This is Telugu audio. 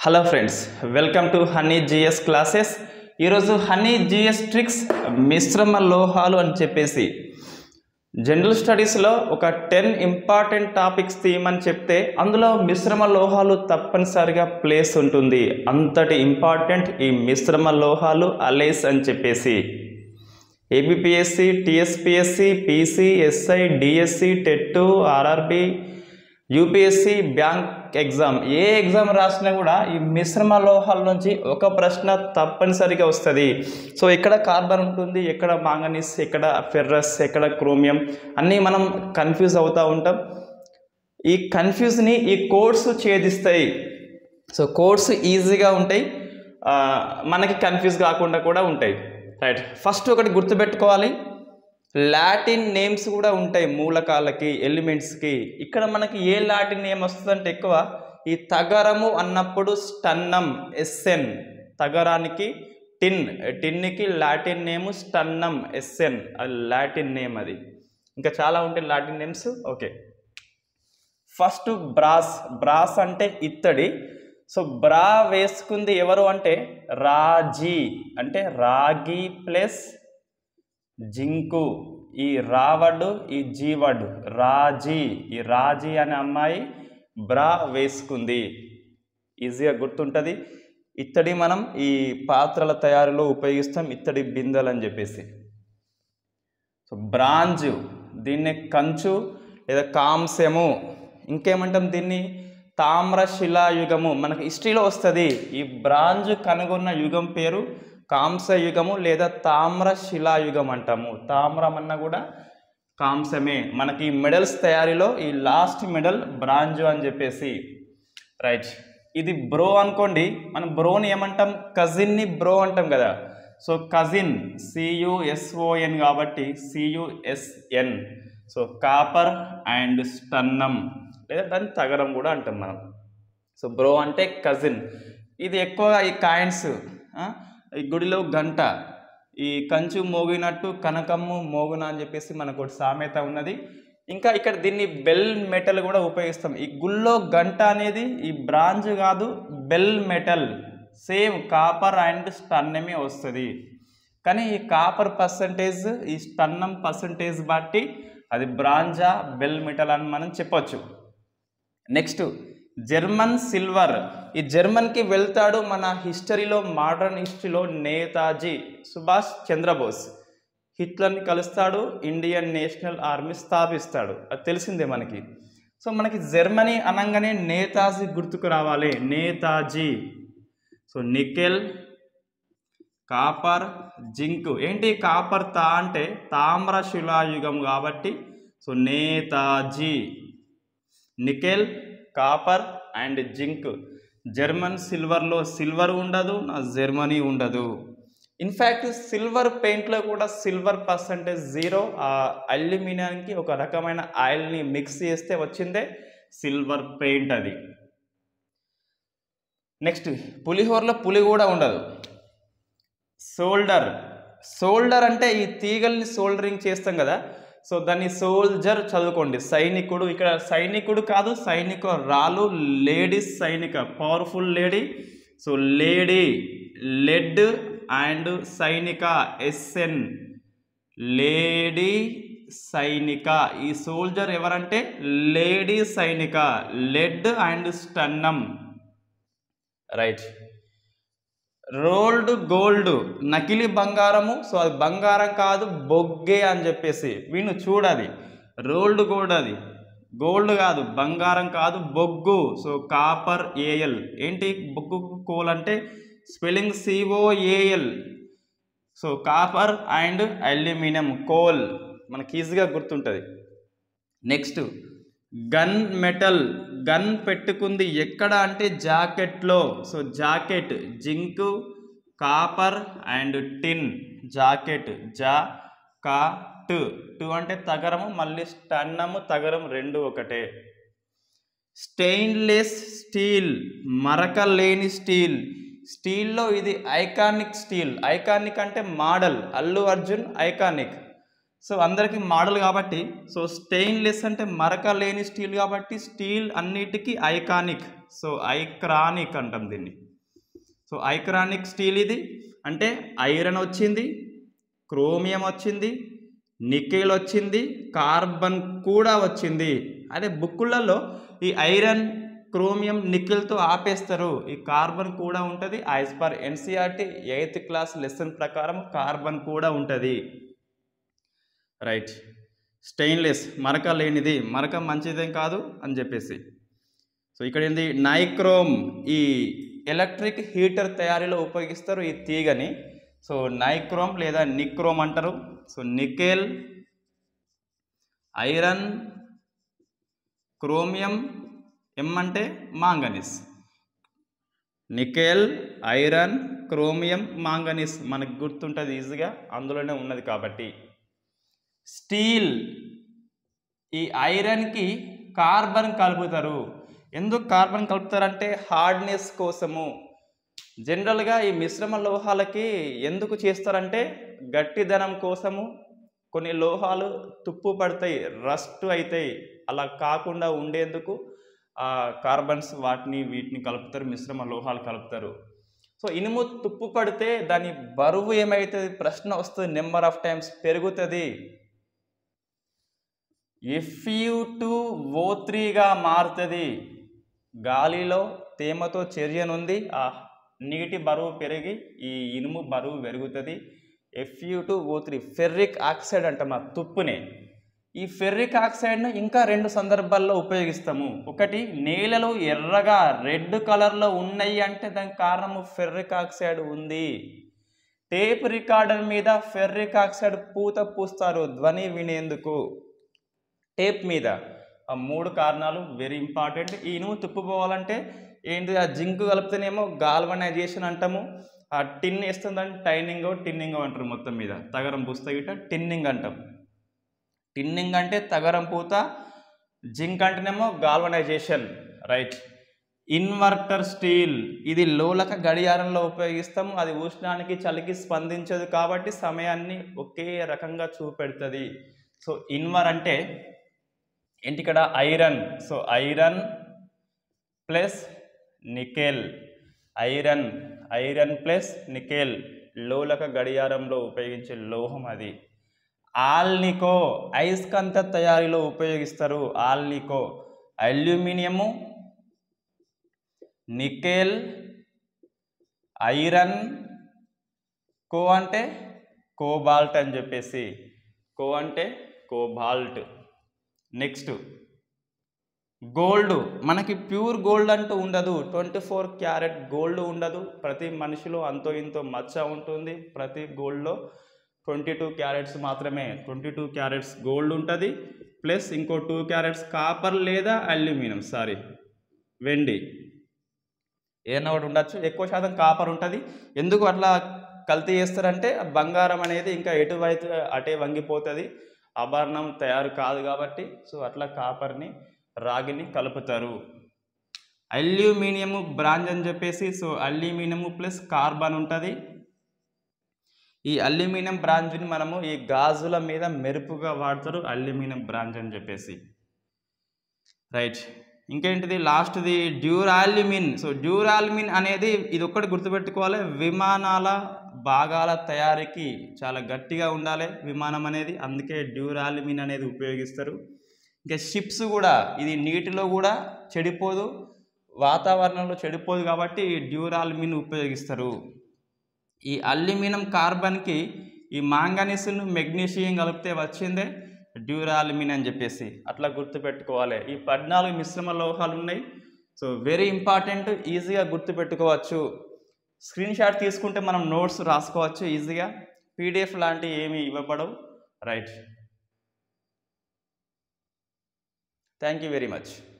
hello friends welcome to honey GS classes ఈరోజు హనీ జిఎస్ ట్రిక్స్ మిశ్రమ లోహాలు అని చెప్పేసి జనరల్ స్టడీస్లో ఒక టెన్ ఇంపార్టెంట్ టాపిక్స్ తీయమని చెప్తే అందులో మిశ్రమ లోహాలు తప్పనిసరిగా ప్లేస్ ఉంటుంది అంతటి ఇంపార్టెంట్ ఈ మిశ్రమ లోహాలు అలేస్ అని చెప్పేసి APPSC TSPSC PC SI DSC TET RRB UPSC bank exam ఏ ఎగ్జామ్ రాసినా కూడా ఈ మిశ్రమ లోహాల నుంచి ఒక ప్రశ్న తప్పనిసరిగా వస్తుంది సో ఎక్కడ కార్బన్ ఉంటుంది ఎక్కడ మాంగనీస్ ఎక్కడ ఫెర్రస్ ఎక్కడ క్రోమియం అన్నీ మనం కన్ఫ్యూజ్ అవుతూ ఉంటాం ఈ కన్ఫ్యూజ్ని ఈ కోడ్స్ ఛేదిస్తాయి సో కోడ్స్ ఈజీగా ఉంటాయి ఆ, మనకి కన్ఫ్యూజ్ కాకుండా కూడా ఉంటాయి రైట్ ఫస్ట్ ఒకటి గుర్తుపెట్టుకోవాలి లాటిన్ నేమ్స్ కూడా ఉంటాయి మూలకాలకి ఎలిమెంట్స్కి ఇక్కడ మనకి ఏ లాటిన్ నేమ్ వస్తుందంటే ఎక్కువ ఈ తగరము అన్నప్పుడు స్టన్నం ఎస్ఎన్ తగరానికి టిన్ టిన్కి లాటిన్ నేమ్ స్టన్నం ఎస్ఎన్ అది లాటిన్ నేమ్ అది ఇంకా చాలా ఉంటాయి Latin names okay first brass brass అంటే ఇత్తడి సో బ్రా వేసుకుంది ఎవరు అంటే రాజీ అంటే రాగి ప్లస్ జింకు ఈ రావడు ఈ జీవడు రాజీ ఈ రాజీ అనే అమ్మాయి బ్రా వేసుకుంది ఈజీగా గుర్తుంటుంది ఇత్తడి మనం ఈ పాత్రల తయారీలో ఉపయోగిస్తాం ఇత్తడి బిందెలు అని చెప్పేసి సో బ్రాంజ్ దీన్ని కంచు లేదా కాంస్యము ఇంకేమంటాం దీన్ని తామ్ర శిలాయుగము మనకి హిస్టరీలో వస్తుంది ఈ బ్రాంజ్ కనుగొన్న యుగం పేరు కాంస్య యుగము లేదా తామ్ర శిలాయుగం అంటాము తామ్రం అన్న కూడా కాంసమే మనకి ఈ మెడల్స్ తయారీలో ఈ లాస్ట్ మెడల్ బ్రాంజు అని చెప్పేసి రైట్ ఇది బ్రో అనుకోండి మనం బ్రోని ఏమంటాం కజిన్ని బ్రో అంటాం కదా సో కజిన్ సియుఎస్ఓఎన్ కాబట్టి CUSN so copper and stannum లేదా దాన్ని తగరం కూడా అంటాం మనం సో బ్రో అంటే కజిన్ ఇది ఎక్కువగా ఈ కాయిన్స్ ఈ గుడిలో గంట ఈ కంచు మోగినట్టు కనకమ్ము మోగున అని చెప్పేసి మనకు ఒకటి సామెత ఉన్నది ఇంకా ఇక్కడ దీన్ని బెల్ మెటల్ కూడా ఉపయోగిస్తాం ఈ గుళ్ళో గంట అనేది ఈ బ్రాంజ్ కాదు bell metal same copper and స్టన్నమే వస్తుంది కానీ ఈ కాపర్ పర్సంటేజ్ ఈ స్టన్నం పర్సంటేజ్ బట్టి అది బ్రాంజా బెల్ మెటల్ అని మనం చెప్పొచ్చు నెక్స్ట్ జర్మన్ సిల్వర్ ఈ జర్మన్కి వెళ్తాడు మన హిస్టరీలో మోడర్న్ హిస్టరీలో నేతాజీ సుభాష్ చంద్రబోస్ హిట్లర్ని కలుస్తాడు ఇండియన్ నేషనల్ ఆర్మీ స్థాపిస్తాడు అది తెలిసిందే మనకి సో మనకి జర్మనీ అనగానే నేతాజీ గుర్తుకు రావాలి Netaji so nickel copper zinc ఏంటి కాపర్ తా అంటే తామ్ర శిలాయుగం కాబట్టి so Netaji nickel copper and zinc German సిల్వర్లో సిల్వర్ ఉండదు నా జర్మనీ ఉండదు ఇన్ఫ్యాక్ట్ సిల్వర్ పెయింట్లో కూడా సిల్వర్ పర్సంటేజ్ జీరో ఆ అల్యూమినియానికి ఒక రకమైన ఆయిల్ని మిక్స్ చేస్తే వచ్చిందే సిల్వర్ పెయింట్ అది నెక్స్ట్ పులిహోరలో పులి కూడా ఉండదు సోల్డర్ సోల్డర్ అంటే ఈ తీగల్ని సోల్డరింగ్ చేస్తాం కదా సో దాన్ని సోల్జర్ చదువుకోండి సైనికుడు ఇక్కడ సైనికుడు కాదు సైనిక రాలు లేడీస్ సైనిక powerful lady so lady lead and సైనిక ఎస్ఎన్ లేడీ సైనిక ఈ సోల్జర్ ఎవరంటే లేడీ సైనిక lead and stannum right rolled gold నకిలీ బంగారము సో అది బంగారం కాదు బొగ్గే అని చెప్పేసి వీణు చూడది రోల్డ్ గోల్డ్ అది గోల్డ్ కాదు బంగారం కాదు బొగ్గు సో కాపర్ ఏఎల్ ఏంటి బొగ్గు కోల్ అంటే spelling C O A L so copper and aluminium coal మనకి ఈజీగా గుర్తుంటుంది నెక్స్ట్ గన్ మెటల్ గన్ పెట్టుకుంది ఎక్కడ అంటే జాకెట్లో so jacket zinc copper and tin jacket జా కా టు టు అంటే తగరము మళ్ళీ స్టన్నము తగరం రెండు ఒకటే స్టెయిన్లెస్ స్టీల్ మరక లేని స్టీల్ స్టీల్లో ఇది ఐకానిక్ స్టీల్ ఐకానిక్ అంటే model Allu Arjun iconic so అందరికీ మోడల్ కాబట్టి సో స్టెయిన్లెస్ అంటే మరక లేని స్టీల్ కాబట్టి స్టీల్ అన్నిటికీ ఐకానిక్ సో ఐక్రానిక్ అంటాం దీన్ని సో ఐక్రానిక్ స్టీల్ ఇది అంటే ఐరన్ వచ్చింది క్రోమియం వచ్చింది నికెల్ వచ్చింది కార్బన్ కూడా వచ్చింది అదే బుక్కులలో ఈ ఐరన్ క్రోమియం నికెల్తో ఆపేస్తారు ఈ కార్బన్ కూడా ఉంటుంది as per NCERT eighth class lesson ప్రకారం కార్బన్ కూడా ఉంటుంది రైట్ స్టెయిన్లెస్ మరక లేనిది మరక మంచిదేం కాదు అని చెప్పేసి సో ఇక్కడ ఏంది నైక్రోమ్ ఈ ఎలక్ట్రిక్ హీటర్ తయారీలో ఉపయోగిస్తారు ఈ తీగని సో నైక్రోమ్ లేదా నిక్రోమ్ అంటారు so nickel iron chromium M అంటే manganese nickel iron chromium manganese మనకు గుర్తుంటుంది ఈజీగా అందులోనే ఉన్నది కాబట్టి స్టీల్ ఈ ఐరన్కి కార్బన్ కలుపుతారు ఎందుకు కార్బన్ కలుపుతారంటే హార్డ్నెస్ కోసము జనరల్గా ఈ మిశ్రమ లోహాలకి ఎందుకు చేస్తారంటే గట్టిదనం కోసము కొన్ని లోహాలు తుప్పు పడతాయి రస్ట్ అవుతాయి అలా కాకుండా ఉండేందుకు ఆ కార్బన్స్ వాటిని వీటిని కలుపుతారు మిశ్రమ లోహాలు కలుపుతారు సో ఇనుము తుప్పు పడితే దాని బరువు ఏమవుతుంది ప్రశ్న వస్తుంది నెంబర్ ఆఫ్ టైమ్స్ పెరుగుతుంది ఎఫ్యూ టు ఓ త్రీగా మారుతుంది గాలిలో తేమతో చర్యనుంది ఆ నీటి బరువు పెరిగి ఈ ఇనుము బరువు పెరుగుతుంది F E two O three ferric oxide అంటాం ఆ తుప్పునే ఈ ఫెర్రిక్ ఆక్సైడ్ను ఇంకా రెండు సందర్భాల్లో ఉపయోగిస్తాము ఒకటి నేలలు ఎర్రగా రెడ్ కలర్లో ఉన్నాయి అంటే దానికి కారణము ఫెర్రిక్ ఆక్సైడ్ ఉంది టేప్ రికార్డర్ మీద ఫెర్రిక్ ఆక్సైడ్ పూత పూస్తారు ధ్వని వినేందుకు టేప్ మీద ఆ మూడు కారణాలు వెరీ ఇంపార్టెంట్ ఈ ఇనుము తుప్పుపోవాలంటే ఏంటి ఆ జింక్ కలిపితేనేమో గాల్వనైజేషన్ అంటాము ఆ టిన్ వేస్తుందంటే టైనింగ్ టిన్నింగ్ అంటారు మొత్తం మీద తగరం పూస్త గిట్ట టిన్నింగ్ అంటాం టిన్నింగ్ అంటే తగరం పూత జింక్ అంటేనేమో గాల్వనైజేషన్ రైట్ ఇన్వర్టర్ స్టీల్ ఇది లోలక గడియారంలో ఉపయోగిస్తాము అది ఉష్ణానికి చలికి స్పందించదు కాబట్టి సమయాన్ని ఒకే రకంగా చూపెడుతుంది సో ఇన్వర్ అంటే ఏంటి ఇక్కడ iron so iron plus nickel iron iron plus nickel లోలక గడియారంలో ఉపయోగించే లోహం అది ఆల్నికో అయస్కాంత తయారీలో ఉపయోగిస్తారు alnico aluminium nickel iron Co అంటే కోబాల్ట్ అని చెప్పేసి కో అంటే కోబాల్ట్ నెక్స్ట్ గోల్డ్ మనకి ప్యూర్ గోల్డ్ అంటూ ఉండదు ట్వంటీ ఫోర్ క్యారెట్ గోల్డ్ ఉండదు ప్రతి మనిషిలో అంతో ఇంతో మచ్చ ఉంటుంది ప్రతి గోల్డ్లో ట్వంటీ టూ క్యారెట్స్ మాత్రమే ట్వంటీ టూ క్యారెట్స్ గోల్డ్ ఉంటుంది ప్లస్ ఇంకో టూ క్యారెట్స్ కాపర్ లేదా అల్యూమినియం సారీ వెండి ఏదైనా ఒకటి ఉండొచ్చు ఎక్కువ శాతం కాపర్ ఉంటుంది ఎందుకు అట్లా కల్తీ చేస్తారంటే ఆ బంగారం అనేది ఇంకా ఎటువైపు అటే వంగిపోతుంది ఆభరణం తయారు కాదు కాబట్టి సో అట్లా కాపర్ని రాగిని కలుపుతారు అల్యూమినియము బ్రాంజ్ అని చెప్పేసి సో అల్యూమినియము ప్లస్ కార్బన్ ఉంటుంది ఈ అల్యూమినియం బ్రాంజ్ని మనము ఈ గాజుల మీద మెరుపుగా వాడతారు అల్యూమినియం బ్రాంజ్ అని చెప్పేసి రైట్ ఇంకేంటిది లాస్ట్ది డ్యూరాల్యూమిన్ సో డ్యూరాల్యూమిన్ అనేది ఇది ఒక్కటి గుర్తుపెట్టుకోవాలి విమానాల భాగాల తయారీకి చాలా గట్టిగా ఉండాలి విమానం అనేది అందుకే డ్యూరాల్యూమిన్ అనేది ఉపయోగిస్తారు ఇంకా షిప్స్ కూడా ఇది నీటిలో కూడా చెడిపోదు వాతావరణంలో చెడిపోదు కాబట్టి డ్యూరాల్యూమిన్ ఉపయోగిస్తారు ఈ అల్యూమినియం కార్బన్కి ఈ మాంగనీసును మెగ్నీషియం కలిపితే వచ్చిందే డ్యూరాల్యూమిన్ అని చెప్పేసి అట్లా గుర్తుపెట్టుకోవాలి ఈ పద్నాలుగు మిశ్రమ లోహాలు ఉన్నాయి సో వెరీ ఇంపార్టెంట్ ఈజీగా గుర్తుపెట్టుకోవచ్చు స్క్రీన్ షాట్ తీసుకుంటే మనం నోట్స్ రాసుకోవచ్చు ఈజీగా పీడిఎఫ్ లాంటివి ఏమీ ఇవ్వబడవు right thank you very much